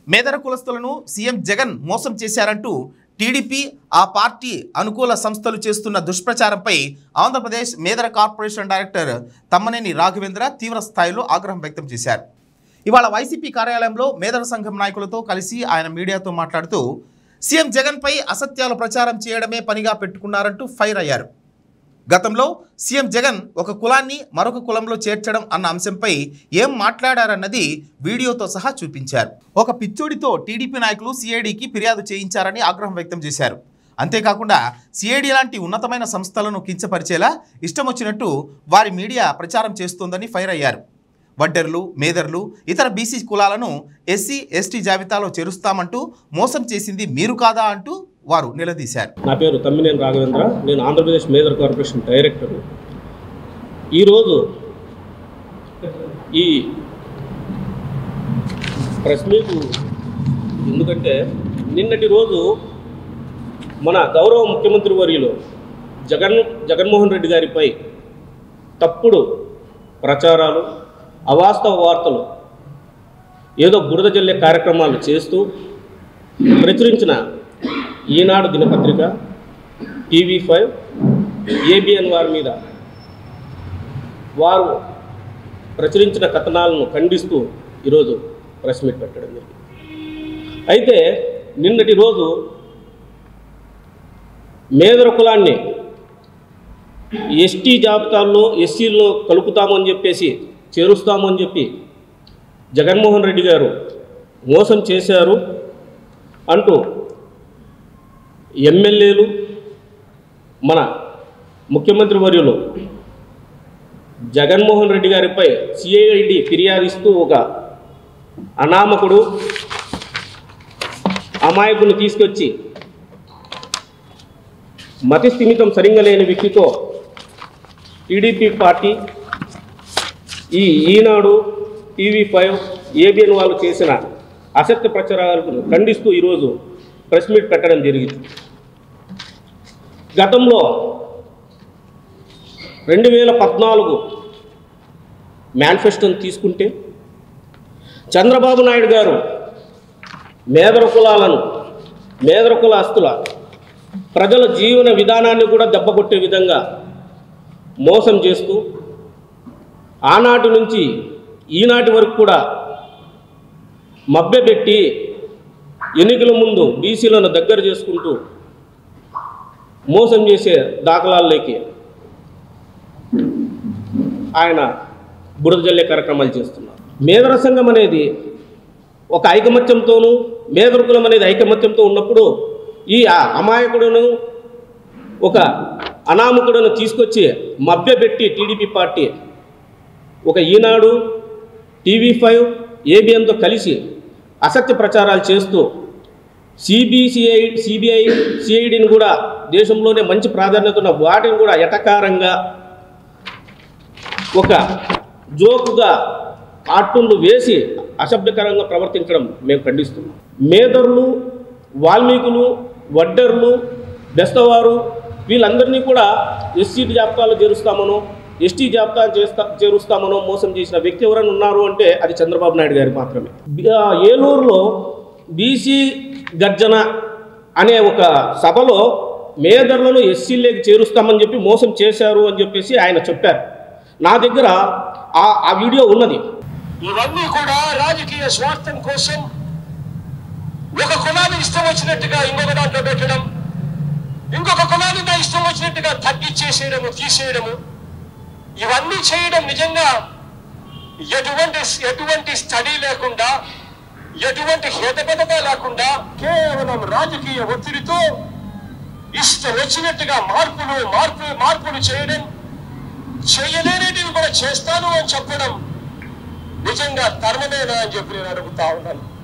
మేదర కులస్తులను CM Jagan మోసం చేశారంటూ TDP ఆ పార్టీ అనుకూల సంస్థలు చేస్తున్న దుష్ప్రచారంపై ఆంధ్రప్రదేశ్ మేదర కార్పొరేషన్ డైరెక్టర్ తమ్మనేని రాఘవేంద్ర తీవ్ర స్థాయిలో ఆగ్రహం వ్యక్తం చేశారు ఇవాళ వైసీపీ కార్యాలయంలో మేదర సంఘం నాయకులతో కలిసి ఆయన మీడియాతో మాట్లాడుతూ సీఎం జగన్పై అసత్యాలు ప్రచారం చేయడమే పనిగా పెట్టుకున్నారంటూ ఫైర్ అయ్యారు గతంలో సీఎం జగన్ ఒక కులాన్ని మరొక కులంలో చేర్చడం అన్న అంశంపై ఏం మాట్లాడారన్నది వీడియోతో సహా చూపించారు ఒక పిచ్చోడితో టీడీపీ నాయకులు సిఐడికి ఫిర్యాదు చేయించారని ఆగ్రహం వ్యక్తం చేశారు అంతేకాకుండా సిఐడి లాంటి ఉన్నతమైన సంస్థలను కించపరిచేలా ఇష్టం వచ్చినట్టు వారి మీడియా ప్రచారం చేస్తోందని ఫైర్ అయ్యారు వడ్డెర్లు మేదర్లు ఇతర బీసీ కులాలను ఎస్సీ ఎస్టీ జాబితాలో చేరుస్తామంటూ మోసం చేసింది మీరు కాదా అంటూ వారు నిలదీశారు నా పేరు తమ్మినేని రాఘవేంద్ర నేను ఆంధ్రప్రదేశ్ మేజర్ కార్పొరేషన్ డైరెక్టర్ ఈరోజు ఈ ప్రెస్ మీట్ ఎందుకంటే నిన్నటి రోజు మన గౌరవ ముఖ్యమంత్రి వర్యులు జగన్ జగన్మోహన్ రెడ్డి గారిపై తప్పుడు ప్రచారాలు అవాస్తవ వార్తలు ఏదో బురద జల్లే కార్యక్రమాలు చేస్తూ ప్రచురించిన ఈనాడు దినపత్రిక టీవీ ఫైవ్ ఏబిఎన్ వారి మీద వారు ప్రచురించిన కథనాలను ఖండిస్తూ ఈరోజు ప్రెస్ మీట్ పెట్టడం జరిగింది అయితే నిన్నటి రోజు మేదర కులాన్ని ఎస్టీ జాబితాల్లో ఎస్సీల్లో కలుపుతామని చెప్పేసి చేరుస్తామని చెప్పి జగన్మోహన్ రెడ్డి గారు మోసం చేశారు అంటూ ఎమ్మెల్యేలు మన ముఖ్యమంత్రి వర్యులు జగన్మోహన్ రెడ్డి గారిపై సిఐడి ఫిర్యాదిస్తూ ఒక అనామకుడు అమాయకుని తీసుకొచ్చి మతి స్థిమితం సరిగ్గా లేని వ్యక్తితో టీడీపీ పార్టీ ఈ ఈనాడు టీవీ ఫైవ్ ఏబిఎన్ వాళ్ళు చేసిన అసత్య ప్రచారాలను ఖండిస్తూ ఈరోజు ప్రెస్ మీట్ పెట్టడం జరిగింది గతంలో రెండు వేల పద్నాలుగు మేనిఫెస్టోని తీసుకుంటే చంద్రబాబు నాయుడు గారు మేదర కులాలను మేదర కులాస్తుల ప్రజల జీవన విధానాన్ని కూడా దెబ్బకొట్టే విధంగా మోసం చేస్తూ ఆనాటి నుంచి ఈనాటి వరకు కూడా మభ్యపెట్టి ఎన్నికల ముందు బీసీలను దగ్గర చేసుకుంటూ మోసం చేసే దాఖలాల్లోకి ఆయన బురద జల్లే కార్యక్రమాలు చేస్తున్నారు మేదర సంఘం అనేది ఒక ఐకమత్యంతోనూ మేదరకులం అనేది ఐకమత్యంతో ఉన్నప్పుడు ఈ ఆ- అమాయకుడును ఒక అనామకుడును తీసుకొచ్చి మభ్యపెట్టి టీడీపీ పార్టీ ఒక ఈనాడు టీవీ ఫైవ్ ఏబిఎన్తో కలిసి అసత్య ప్రచారాలు చేస్తూ సిబిసిఐ సిబిఐ సిఐడిని కూడా దేశంలోనే మంచి ప్రాధాన్యత ఉన్న వాటిని కూడా ఎటకారంగా ఒక జోకుగా కార్టూన్లు వేసి అసభ్యకరంగా ప్రవర్తించడం మేము ఖండిస్తున్నాం మేదర్లు వాల్మీకులు వడ్డర్లు బెస్తవారు వీళ్ళందరినీ కూడా ఎస్సీ జాబితాలో చేరుస్తామనో ఎస్టీ జాబితా చేస్తా చేరుస్తామనో మోసం చేసిన వ్యక్తి ఎవరైనా ఉన్నారు అంటే అది చంద్రబాబు నాయుడు గారు మాత్రమే బి- ఆ, ఏలూరులో బీసీ గర్జన అనే ఒక సభలో మేదర్లను ఎస్సీలేకి చేరుస్తామని చెప్పి మోసం చేశారు అని చెప్పేసి ఆయన చెప్పారు నా దగ్గర ఆ ఆ వీడియో ఉన్నది ఇవన్నీ కూడా రాజకీయ స్వార్థం కోసం ఒక కులాన్ని ఇష్టం వచ్చినట్టుగా ఇంకొక దాంట్లో పెట్టడం ఇంకొక కులాన్ని నా ఇష్టం వచ్చినట్టుగా తగ్గిచ్చేసేయడము తీసేయడము ఇవన్నీ చేయడం నిజంగా ఎటువంటి ఎటువంటి స్టడీ లేకుండా ఎటువంటి హేతబద్ధత లేకుండా కేవలం రాజకీయ ఒత్తిడితో ఇష్టం వచ్చినట్టుగా మార్పులు మార్పు మార్పులు చేయడం చేయలేనిటివి కూడా చేస్తాను అని చెప్పడం నిజంగా ధర్మమేనా అని చెప్పి నేను అడుగుతా ఉన్నాను